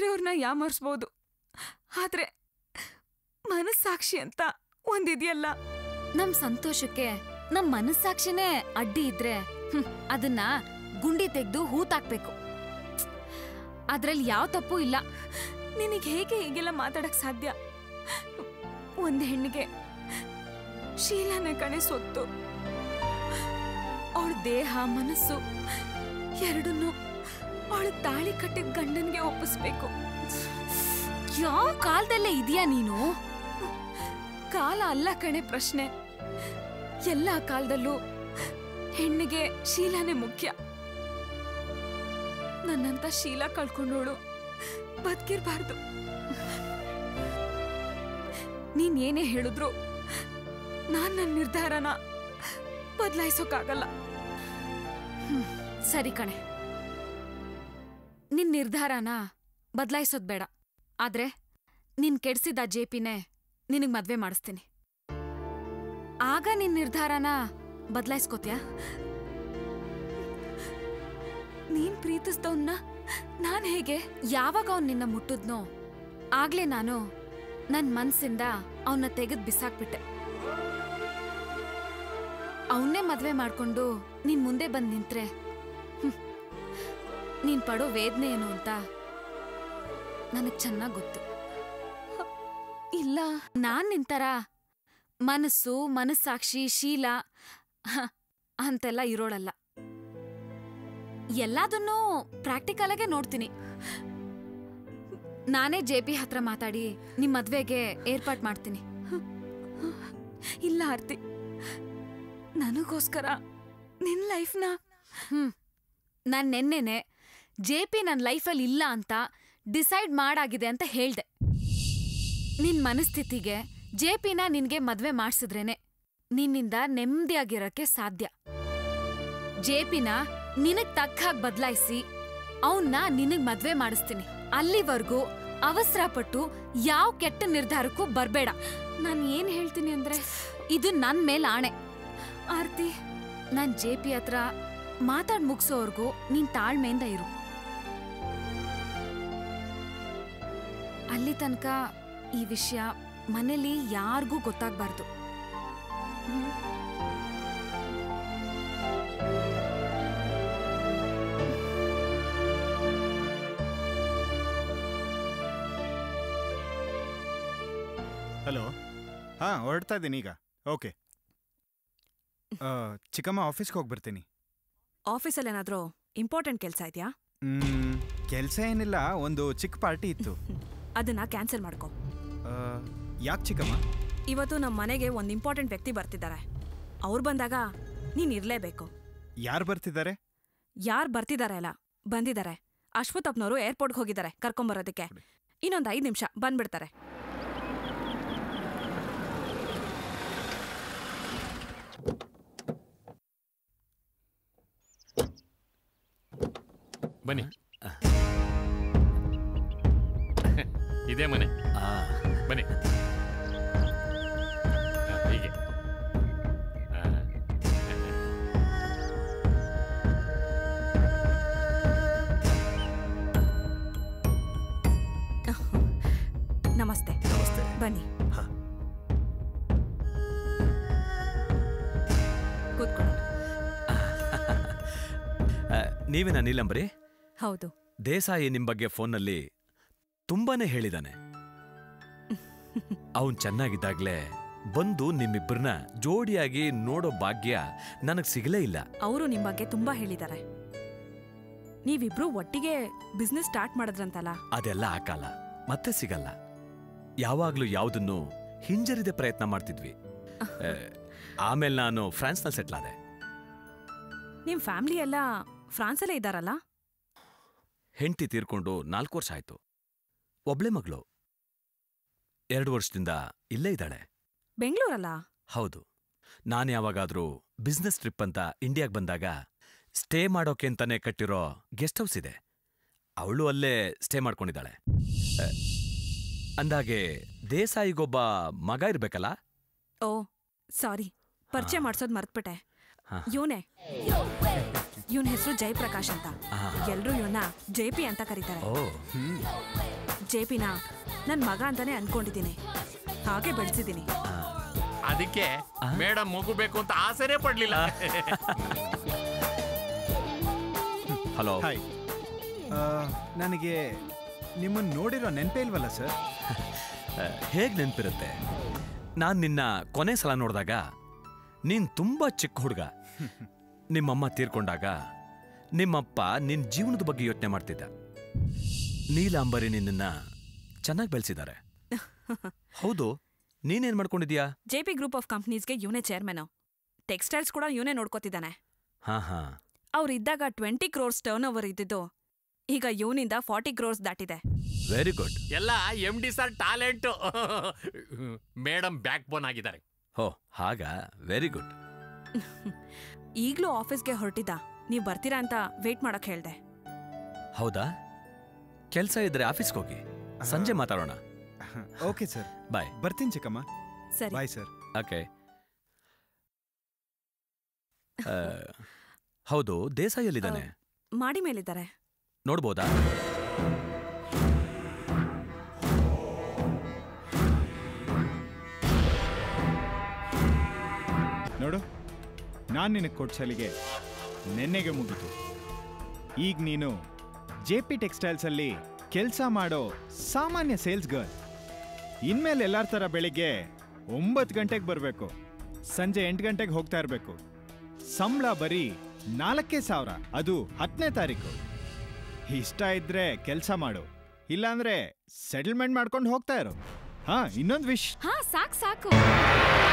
ಬೇರೆಯವ್ರನ್ನ ಯಾಮರ್ಸ್ಬೋದು ಆದ್ರೆ ಮನಸ್ಸಾಕ್ಷಿ ಅಂತ ಒಂದಿದೆಯಲ್ಲ ನಮ್ ಸಂತೋಷಕ್ಕೆ ನಮ್ ಮನಸ್ಸಾಕ್ಷಿನೇ ಅಡ್ಡಿ ಇದ್ರೆ ಹ್ಮ್, ಅದನ್ನ ಗುಂಡಿ ತೆಗ್ದು ಹೂತಾಕ್ಬೇಕು ಅದ್ರಲ್ಲಿ ಯಾವ ತಪ್ಪು ಇಲ್ಲ ನಿನಗೆ ಹೇಗೆ ಹೀಗೆಲ್ಲ ಮಾತಾಡಕ್ ಸಾಧ್ಯ ಒಂದ್ ಹೆಣ್ಣಿಗೆ ಶೀಲಾನೆ ಕಣೆ ಸೊತ್ತು ಅವಳ ದೇಹ ಮನಸ್ಸು ಎರಡನ್ನೂ ಅವಳ ತಾಳಿ ಕಟ್ಟಿದ ಗಂಡನ್ಗೆ ಒಪ್ಪಿಸ್ಬೇಕು ಯಾವ ಕಾಲದಲ್ಲೇ ಇದೀಯಾ ನೀನು ಕಾಲ ಅಲ್ಲ ಕಣೆ ಪ್ರಶ್ನೆ ಎಲ್ಲ ಕಾಲದಲ್ಲೂ ಹೆಣ್ಣಿಗೆ ಶೀಲಾನೇ ಮುಖ್ಯ ನನ್ನಂತ ಶೀಲ ಕಳ್ಕೊಂಡೋಳು ಬದುಕಿರ್ಬಾರ್ದು ನೀನ್ ಏನೇ ಹೇಳಿದ್ರು ನಾನ್ ನನ್ನ ನಿರ್ಧಾರನ ಬದಲಾಯಿಸೋಕ್ಕಾಗಲ್ಲ ಸರಿ ಕಣೆ ನಿನ್ ನಿರ್ಧಾರನ ಬದಲಾಯಿಸೋದ್ ಬೇಡ ಆದ್ರೆ ನಿನ್ ಕೆಡ್ಸಿದ ಜೇಪಿನೇ ನಿನಗ್ ಮದ್ವೆ ಮಾಡಿಸ್ತೀನಿ ಆಗ ನಿನ್ ನಿರ್ಧಾರನ ಬದಲಾಯಿಸ್ಕೋತ್ಯಾ ನೀನ್ ಪ್ರೀತಿಸ್ದವನ್ನ ನಾನ್ ಹೇಗೆ ಯಾವಾಗ ಅವ್ನ್ ನಿನ್ನ ಮುಟ್ಟಿದ್ನೋ ಆಗ್ಲೇ ನಾನು ನನ್ ಮನ್ಸಿಂದ ಅವನ್ನ ತೆಗೆದ್ ಬಿಸಾಕ್ಬಿಟ್ಟೆ ಅವನ್ನೇ ಮದ್ವೆ ಮಾಡ್ಕೊಂಡು ನೀನ್ ಮುಂದೆ ಬಂದ್ ನಿಂತ್ರೆ ಹ್ಮ್, ನೀನ್ ಪಡೋ ವೇದನೆ ಏನು ಅಂತ ನನಗ್ ಚೆನ್ನಾಗ್ ಗೊತ್ತು ಇಲ್ಲ ನಾನ್ ನಿಂತರ ಮನಸ್ಸು ಮನಸ್ಸಾಕ್ಷಿ ಶೀಲ ಹ, ಅಂತೆಲ್ಲ ಇರೋಳಲ್ಲ ಎಲ್ಲದನ್ನೂ ಪ್ರಾಕ್ಟಿಕಲ್ ಆಗೇ ನೋಡ್ತೀನಿ ನಾನೇ ಜೆ ಪಿ ಹತ್ರ ಮಾತಾಡಿ ನಿಮ್ ಮದ್ವೆಗೆ ಏರ್ಪಾಟ್ ಮಾಡ್ತೀನಿ ಇಲ್ಲ ಆರ್ತಿ ನನಗೋಸ್ಕರ ನಿನ್ ಲೈಫ್ನ ಹ್ಮ್ ನಾನ್ ನೆನ್ನೆನೆ ಜೆ ಪಿ ನನ್ನ ಲೈಫಲ್ಲಿ ಇಲ್ಲ ಅಂತ ಡಿಸೈಡ್ ಮಾಡಾಗಿದೆ ಅಂತ ಹೇಳ್ದೆ ನಿನ್ ಮನಸ್ಥಿತಿಗೆ ಜೆ ಪಿನ ನಿನ್ಗೆ ಮದ್ವೆ ಮಾಡ್ಸಿದ್ರೇನೆ ನಿನ್ನಿಂದ ನೆಮ್ಮದಿಯಾಗಿರಕ್ಕೆ ಸಾಧ್ಯ ಜೆ ಪಿನ ನಿನಗ್ ತಕ್ಕ ಹಾಗ್ ಬದ್ಲಾಯಿಸಿ ಅವನ್ನ ನಿನಗ್ ಮದ್ವೆ ಮಾಡಿಸ್ತೀನಿ ಅಲ್ಲಿವರೆಗೂ ಅವಸರ ಪಟ್ಟು ಯಾವ ಕೆಟ್ಟ ನಿರ್ಧಾರಕ್ಕೂ ಬರ್ಬೇಡ ನಾನ್ ಏನ್ ಹೇಳ್ತೀನಿ ಅಂದ್ರೆ ಇದು ನನ್ ಮೇಲ್ ಆಣೆ ಆರ್ತಿ ನಾನ್ ಜೆ ಪಿ ಹತ್ರ ಮಾತಾಡ್ ಮುಗ್ಸೋವರ್ಗೂ ನೀನ್ ತಾಳ್ಮೆಯಿಂದ ಇರು ಅಲ್ಲಿ ತನಕ ಈ ವಿಷಯ ಮನೇಲಿ ಯಾರಿಗೂ ಗೊತ್ತಾಗ್ಬಾರ್ದು ಹಲೋ ಹಾಂ ಹೊರಡ್ತಾ ಇದ್ದೀನಿ ಈಗ ಓಕೆ ಆ, ಚಿಕ್ಕಮ್ಮ ಆಫೀಸ್ಗೆ ಹೋಗಿ ಬರ್ತೀನಿ ಆಫೀಸಲ್ಲಿ ಏನಾದ್ರೂ ಇಂಪಾರ್ಟೆಂಟ್ ಕೆಲಸ ಇದೆಯಾ ಕೆಲಸ ಏನಿಲ್ಲ ಒಂದು ಚಿಕ್ಕ ಪಾರ್ಟಿ ಇತ್ತು ಅದನ್ನ ಕ್ಯಾನ್ಸಲ್ ಮಾಡ್ಕೊ ಯಾಕೆ ಚಿಕ್ಕಮ್ಮ ಇವತ್ತು ನಮ್ಮ ಮನೆಗೆ ಒಂದು ಇಂಪಾರ್ಟೆಂಟ್ ವ್ಯಕ್ತಿ ಬರ್ತಿದ್ದಾರೆ ಅವ್ರು ಬಂದಾಗ ನೀನ್ ಇರ್ಲೇಬೇಕು ಯಾರು ಬರ್ತಿದ್ದಾರೆ ಯಾರು ಬರ್ತಿದ್ದಾರೆ ಅಲ್ಲ ಬಂದಿದ್ದಾರೆ ಅಶ್ವಥಪ್ಪನವರು ಏರ್ಪೋರ್ಟ್ಗೆ ಹೋಗಿದ್ದಾರೆ ಕರ್ಕೊಂಬರೋದಕ್ಕೆ ಇನ್ನೊಂದು ಐದು ನಿಮಿಷ ಬಂದ್ಬಿಡ್ತಾರೆ ಬನ್ನಿ ಇದೇ ಮನೆ ಬನ್ನಿ ಆ, ಹೀಗೆ ಆ. ನಮಸ್ತೆ ನಮಸ್ತೆ ಬನ್ನಿ ಹಾ. ಕೂತ್ಕೊಳ್ಳಿ ನೀವೇನಾ ನೀಲಂಬರಿ ಹೌದು ದೇಸಾಯಿ ನಿಮ್ ಬಗ್ಗೆ ಫೋನ್ನಲ್ಲಿ ತುಂಬಾನೇ ಹೇಳಿದಾನೆ ಅವನ್ ಚೆನ್ನಾಗಿದ್ದಾಗ್ಲೇ ಬಂದು ನಿಮ್ಮಿಬ್ಬರನ್ನ ಜೋಡಿಯಾಗಿ ನೋಡೋ ಭಾಗ್ಯ ನನಗ್ ಸಿಗಲೇ ಇಲ್ಲ ಅವರು ನಿಮ್ ಬಗ್ಗೆ ತುಂಬಾ ಹೇಳಿದ್ದಾರೆ ನೀವಿಬ್ರು ಒಟ್ಟಿಗೆ ಬಿಸ್ನೆಸ್ ಸ್ಟಾರ್ಟ್ ಮಾಡಿದ್ರಂತಲ್ಲ ಅದೆಲ್ಲ ಆ ಕಾಲ ಮತ್ತೆ ಸಿಗಲ್ಲ ಯಾವಾಗ್ಲೂ ಯಾವುದನ್ನು ಹಿಂಜರಿದೆ ಪ್ರಯತ್ನ ಮಾಡ್ತಿದ್ವಿ ಆಮೇಲೆ ನಾನು ಫ್ರಾನ್ಸ್ನಲ್ಲಿ ಸೆಟ್ಲ್ ಆದೆ ನಿಮ್ ಫ್ಯಾಮಿಲಿ ಎಲ್ಲ ಫ್ರಾನ್ಸಲ್ಲೇ ಇದ್ದಾರಲ್ಲ ಹೆಂಡತಿ ತೀರ್ಕೊಂಡು ನಾಲ್ಕು ವರ್ಷ ಆಯ್ತು ಒಬ್ಳೆ ಮಗಳು ಎರಡು ವರ್ಷದಿಂದ ಇಲ್ಲೇ ಇದ್ದಾಳೆ ಬೆಂಗಳೂರಲ್ಲ ಹೌದು ನಾನು ಯಾವಾಗಾದ್ರೂ ಬಿಸ್ನೆಸ್ ಟ್ರಿಪ್ ಅಂತ ಇಂಡಿಯಾಗ್ ಬಂದಾಗ ಸ್ಟೇ ಮಾಡೋಕೆ ಅಂತಾನೆ ಕಟ್ಟಿರೋ ಗೆಸ್ಟ್ ಹೌಸ್ ಇದೆ ಅವಳು ಅಲ್ಲೇ ಸ್ಟೇ ಮಾಡ್ಕೊಂಡಿದ್ದಾಳೆ ಅ, ಅಂದಾಗೆ ದೇಸಾಯಿಗೊಬ್ಬ ಮಗ ಇರ್ಬೇಕಲ್ಲ ಓ ಸಾರಿ ಪರಿಚಯ ಮಾಡ್ಸೋದ್ ಮರ್ತ್ಬಿಟ್ಟೆ ಹಾ. ಇವನೇ ಇವನ್ ಹೆಸರು ಜಯಪ್ರಕಾಶ್ ಅಂತ ಆ, ಎಲ್ರೂ ಇವನ್ನ ಜೆ ಪಿ ಅಂತ ಕರೀತಾರೆ ಓ ಜೆಪಿನ ನನ್ ಮಗ ಅಂತಾನೆ ಅನ್ಕೊಂಡಿದ್ದೀನಿ ಹಾಗೆ ಬೆಳೆಸಿದ್ದೀನಿ ಅದಕ್ಕೆ ಮೇಡಮ್ ಮಗು ಬೇಕು ಅಂತ ಆಸೆನೇ ಪಡ್ಲಿಲ್ಲ ಹಲೋ ಹಾಯ್ ನನಗೆ ನಿಮ್ಮನ್ನು ನೋಡಿರೋ ನೆನಪೇ ಇಲ್ವಲ್ಲ ಸರ್ ಹೇಗೆ ನೆನಪಿರುತ್ತೆ ನಾನು ನಿನ್ನ ಕೊನೆ ಸಲ ನೋಡಿದಾಗ ನೀನ್ ತುಂಬಾ ಚಿಕ್ಕ ಹುಡುಗ ನಿಮ್ಮಮ್ಮ ತೀರ್ಕೊಂಡಾಗ ನಿಮ್ಮಪ್ಪ ನಿನ್ನ ಜೀವನದ ಬಗ್ಗೆ ಯೋಚನೆ ಮಾಡ್ತಿದ್ದ ನೀಲಾಂಬರಿ ನಿನ್ನನ್ನ ಚೆನ್ನಾಗಿ ಬೆಳೆಸಿದ್ದಾರೆ ಹೌದು ನೀನೇನ್ ಮಾಡ್ಕೊಂಡಿದ್ಯಾ ಜೆ ಪಿ ಗ್ರೂಪ್ ಆಫ್ ಕಂಪ್ನೀಸ್ಗೆ ಇವನೇ ಚೇರ್ಮನು ಟೆಕ್ಸ್ಟೈಲ್ಸ್ ಕೂಡ ಇವನೇ ನೋಡ್ಕೋತಿದ್ದಾನೆ ಹಾ ಹಾ ಅವ್ರಿದ್ದಾಗ ಟ್ವೆಂಟಿ ಕ್ರೋರ್ಸ್ ಟರ್ನ್ ಓವರ್ ಇದ್ದಿದ್ದು ಈಗ ಇವನಿಂದ ಫಾರ್ಟಿ ಕ್ರೋರ್ಸ್ ದಾಟಿದೆ ವೆರಿ ಗುಡ್ ಎಲ್ಲ M D sir talent madam backbone ಆಗಿದ್ದಾರೆ ಹೋ ಹಾಗ ವೆರಿ ಗುಡ್ ಈಗ್ಲೂ ಆಫೀಸ್ಗೆ ಹೊರಟಿದ್ದ ನೀವ್ ಬರ್ತೀರಾ ಅಂತ ವೇಟ್ ಮಾಡಕ್ ಹೇಳ್ದೆ ಹೌದಾ ಕೆಲಸ ಇದ್ರೆ ಆಫೀಸ್ಗೆ ಹೋಗಿ ಸಂಜೆ ಮಾತಾಡೋಣ ಓಕೆ ಸರ್ ಬಾಯ್ ಬರ್ತೀನಿ ಚಿಕ್ಕಮ್ಮ ಸರಿ ಬಾಯ್ ಸರ್ ಓಕೆ ಹೌದು ದೇಸಾಯಿಯಲ್ಲಿದ್ದಾನೆ ಮಾಡಿ ಮೇಲಿದ್ದಾರೆ ನೋಡ್ಬೋದಾ ನೋಡು ನಾನು ನಿನಗೆ ಕೊಟ್ಟ ಸಲಿಗೆ ನೆನ್ನೆಗೆ ಮುಗೀತು ಈಗ ನೀನು ಜೆ ಪಿ ಟೆಕ್ಸ್ಟೈಲ್ಸಲ್ಲಿ ಕೆಲಸ ಮಾಡೋ ಸಾಮಾನ್ಯ ಸೇಲ್ಸ್ ಗರ್ಲ್ ಇನ್ಮೇಲೆ ಎಲ್ಲರ ಥರ ಬೆಳಿಗ್ಗೆ ಒಂಬತ್ತು ಗಂಟೆಗೆ ಬರಬೇಕು ಸಂಜೆ ಎಂಟು ಗಂಟೆಗೆ ಹೋಗ್ತಾ ಇರಬೇಕು ಸಂಬಳ ಬರೀ ನಾಲ್ಕೇ ಸಾವಿರ ಅದು ಹತ್ತನೇ ತಾರೀಕು ಇಷ್ಟ ಇದ್ರೆ ಕೆಲಸ ಮಾಡು ಇಲ್ಲಾಂದ್ರೆ ಸೆಟಲ್ಮೆಂಟ್ ಮಾಡ್ಕೊಂಡು ಹೋಗ್ತಾ ಇರು ಹಾ ಇನ್ನೊಂದು ವಿಶ್ ಹಾ ಸಾಕ್ ಸಾಕು